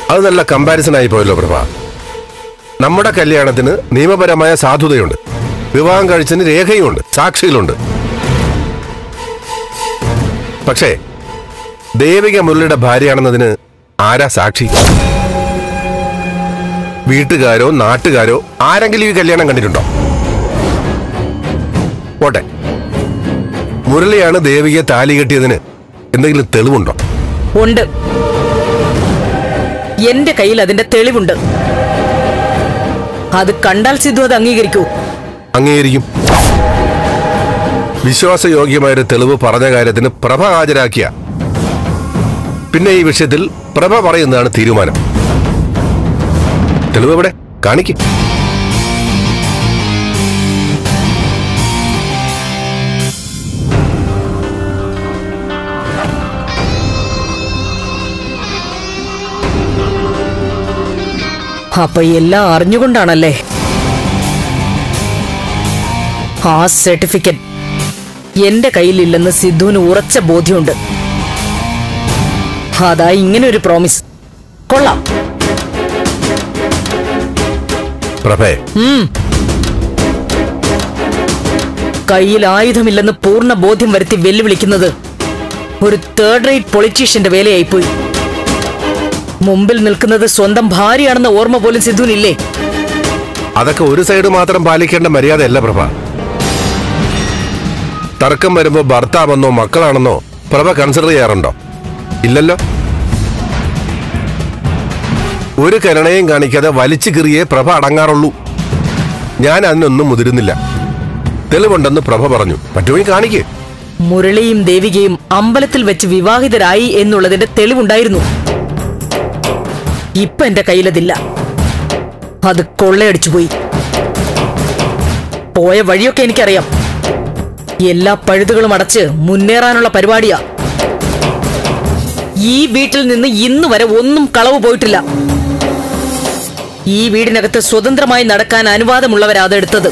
അത് നല്ല കമ്പാരിസൺ ആയി പോയല്ലോ പ്രഭ നമ്മുടെ കല്യാണത്തിന് നിയമപരമായ സാധുതയുണ്ട് വിവാഹം കഴിച്ചതിന് രേഖയുമുണ്ട് സാക്ഷികളുണ്ട് പക്ഷേ ദേവിക മുരളിയുടെ ഭാര്യയാണെന്നതിന് ആരാ സാക്ഷി വീട്ടുകാരോ നാട്ടുകാരോ ആരെങ്കിലും ഈ കല്യാണം കണ്ടിട്ടുണ്ടോ പോട്ടെ മുരളിയാണ് ദേവികയെ താലി കെട്ടിയതിന് എന്തെങ്കിലും തെളിവുണ്ടോ ഉണ്ട് എന്റെ കയ്യിൽ അതിന്റെ തെളിവുണ്ട് അത് കണ്ടാൽ സിദ്ധു അത് അംഗീകരിക്കൂ അംഗീകരിക്കും വിശ്വാസയോഗ്യമായൊരു തെളിവ് പറഞ്ഞ കാര്യത്തിന് പ്രഭ ഹാജരാക്കിയ പിന്നെ ഈ വിഷയത്തിൽ പ്രഭ പറയുന്നതാണ് തീരുമാനം തെളിവ് എവിടെ കാണിക്ക് അപ്പൊ എല്ലാം അറിഞ്ഞുകൊണ്ടാണല്ലേ ആ സർട്ടിഫിക്കറ്റ് എന്റെ കയ്യിലില്ലെന്ന് സിദ്ധുവിന് ഉറച്ച ബോധ്യമുണ്ട് അതാ ഇങ്ങനെ ഒരു പ്രോമിസ് കൊള്ളാം പ്രഭേ കയ്യിൽ ആയുധമില്ലെന്ന് പൂർണ്ണ ബോധ്യം വരുത്തി വെല്ലുവിളിക്കുന്നത് ഒരു തേർഡ് റേറ്റ് പൊളിറ്റീഷ്യന്റെ വേലയായിപ്പോയി മുമ്പിൽ നിൽക്കുന്നത് സ്വന്തം ഭാര്യയാണെന്ന ഓർമ്മ പോലും സിദ്ധുവിനില്ലേ അതൊക്കെ ഒരു സൈഡ് മാത്രം പാലിക്കേണ്ട മര്യാദയല്ല പ്രഭ തർക്കം വരുമ്പോ ഭർത്താവെന്നോ മക്കളാണെന്നോ പ്രഭ കൺസിഡർ ചെയ്യാറുണ്ടോ ഇല്ലല്ലോ ഒരു കരുണയും കാണിക്കാതെ വലിച്ചു കീറിയേ പ്രഭ അടങ്ങാറുള്ളൂ ഞാൻ അതിനൊന്നും മുതിരുന്നില്ല തെളിവുണ്ടെന്ന് പ്രഭ പറഞ്ഞു പറ്റുമെങ്കിൽ കാണിക്കേ മുരളിയും ദേവികയും അമ്പലത്തിൽ വെച്ച് വിവാഹിതരായി എന്നുള്ളതിന്റെ തെളിവുണ്ടായിരുന്നു ഇപ്പൊ എന്റെ കയ്യിലതില്ല അത് കൊള്ളയടിച്ചു പോയി പോയ വഴിയൊക്കെ എനിക്കറിയാം എല്ലാ പഴുതുകളും അടച്ച് മുന്നേറാനുള്ള പരിപാടിയാ ഈ വീട്ടിൽ നിന്ന് ഇന്ന് വരെ ഒന്നും കളവ് പോയിട്ടില്ല ഈ വീടിനകത്ത് സ്വതന്ത്രമായി നടക്കാൻ അനുവാദമുള്ളവരാ അതെടുത്തത്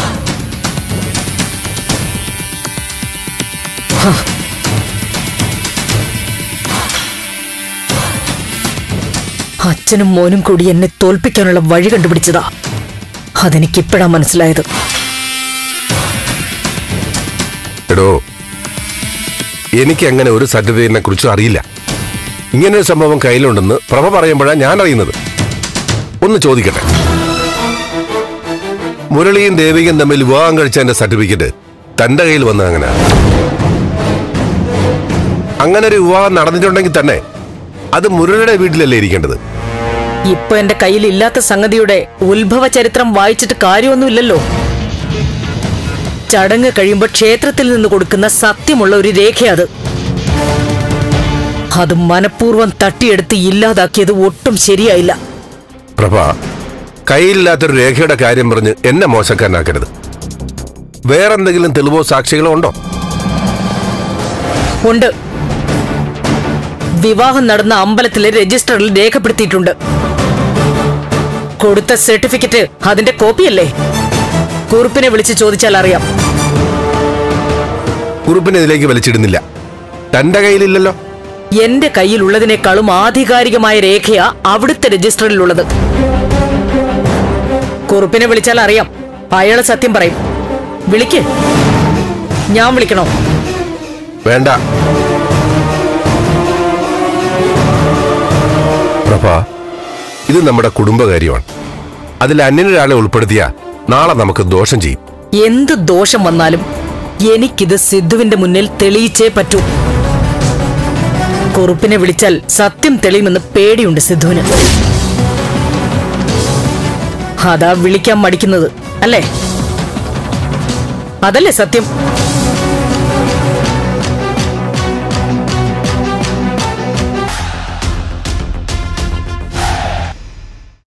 അച്ഛനും മോനും കൂടി എന്നെ തോൽപ്പിക്കാനുള്ള വഴി കണ്ടുപിടിച്ചതാ അതെനിക്കിപ്പോഴാ മനസ്സിലായത് എടോ എനിക്ക് അങ്ങനെ ഒരു സർട്ടിഫിക്കറ്റിനെ കുറിച്ച് അറിയില്ല ഇങ്ങനെ ഒരു സംഭവം കയ്യിലുണ്ടെന്ന് പ്രഭ പറയുമ്പോഴാണ് ഞാൻ അറിയുന്നത് ഒന്ന് ചോദിക്കട്ടെ മുരളിയും ദേവികയും തമ്മിൽ വിവാഹം കഴിച്ചതിന്റെ സർട്ടിഫിക്കറ്റ് തന്റെ കയ്യിൽ വന്നത് അങ്ങനെ അങ്ങനെ ഒരു വിവാഹം നടന്നിട്ടുണ്ടെങ്കിൽ തന്നെ അത് മുരളിയുടെ വീട്ടിലല്ലേ ഇരിക്കേണ്ടത് ഇപ്പൊ എന്റെ കയ്യിൽ ഇല്ലാത്ത സംഗതിയുടെ ഉത്ഭവ ചരിത്രം വായിച്ചിട്ട് കാര്യമൊന്നുമില്ലല്ലോ ചടങ്ങ് കഴിയുമ്പോൾ ക്ഷേത്രത്തിൽ നിന്ന് കൊടുക്കുന്ന സത്യമുള്ള ഒരു രേഖയത് അത് മനഃപൂർവ്വം തട്ടിയെടുത്ത് ഇല്ലാതാക്കിയത് ഒട്ടും ശരിയായില്ല പ്രഭ കയ്യിലില്ലാത്തൊരു രേഖയുടെ കാര്യം പറഞ്ഞ് എന്നെ മോശക്കാരനാക്കരുത് വേറെന്തെങ്കിലും തെളിവോ സാക്ഷികളോ ഉണ്ടോ ഉണ്ട് വിവാഹം നടന്ന അമ്പലത്തിലെ രജിസ്റ്ററിൽ രേഖപ്പെടുത്തിയിട്ടുണ്ട് കൊടുത്ത സർട്ടിഫിക്കറ്റ് അതിന്റെ കോപ്പിയല്ലേ കുറുപ്പിനെ വിളിച്ച് ചോദിച്ചാൽ അറിയാം കുറിപ്പിനെ ഇതിലേക്ക് വലിച്ചിടുന്നില്ല തന്റെ കയ്യിലില്ലല്ലോ എന്റെ കയ്യിലുള്ളതിനേക്കാളും ആധികാരികമായ രേഖയാ അവിടുത്തെ രജിസ്റ്ററിലുള്ളത് കുറുപ്പിനെ വിളിച്ചാൽ അറിയാം അയാള് സത്യം പറയും വിളിക്ക് ഞാൻ വിളിക്കണോ വേണ്ട പ്രഭ ഇത് നമ്മുടെ കുടുംബകാര്യമാണ് അതിൽ അന്യനൊരാളെ ഉൾപ്പെടുത്തിയ നാളെ നമുക്ക് ദോഷം ചെയ്യും എന്ത് ദോഷം വന്നാലും എനിക്കിത് സിദ്ധുവിന്റെ മുന്നിൽ തെളിയിച്ചേ പറ്റൂ കുറുപ്പിനെ വിളിച്ചാൽ സത്യം തെളിയുമെന്ന് പേടിയുണ്ട് സിദ്ധുവിന് അതാ വിളിക്കാൻ മടിക്കുന്നത് അല്ലേ അതല്ലേ സത്യം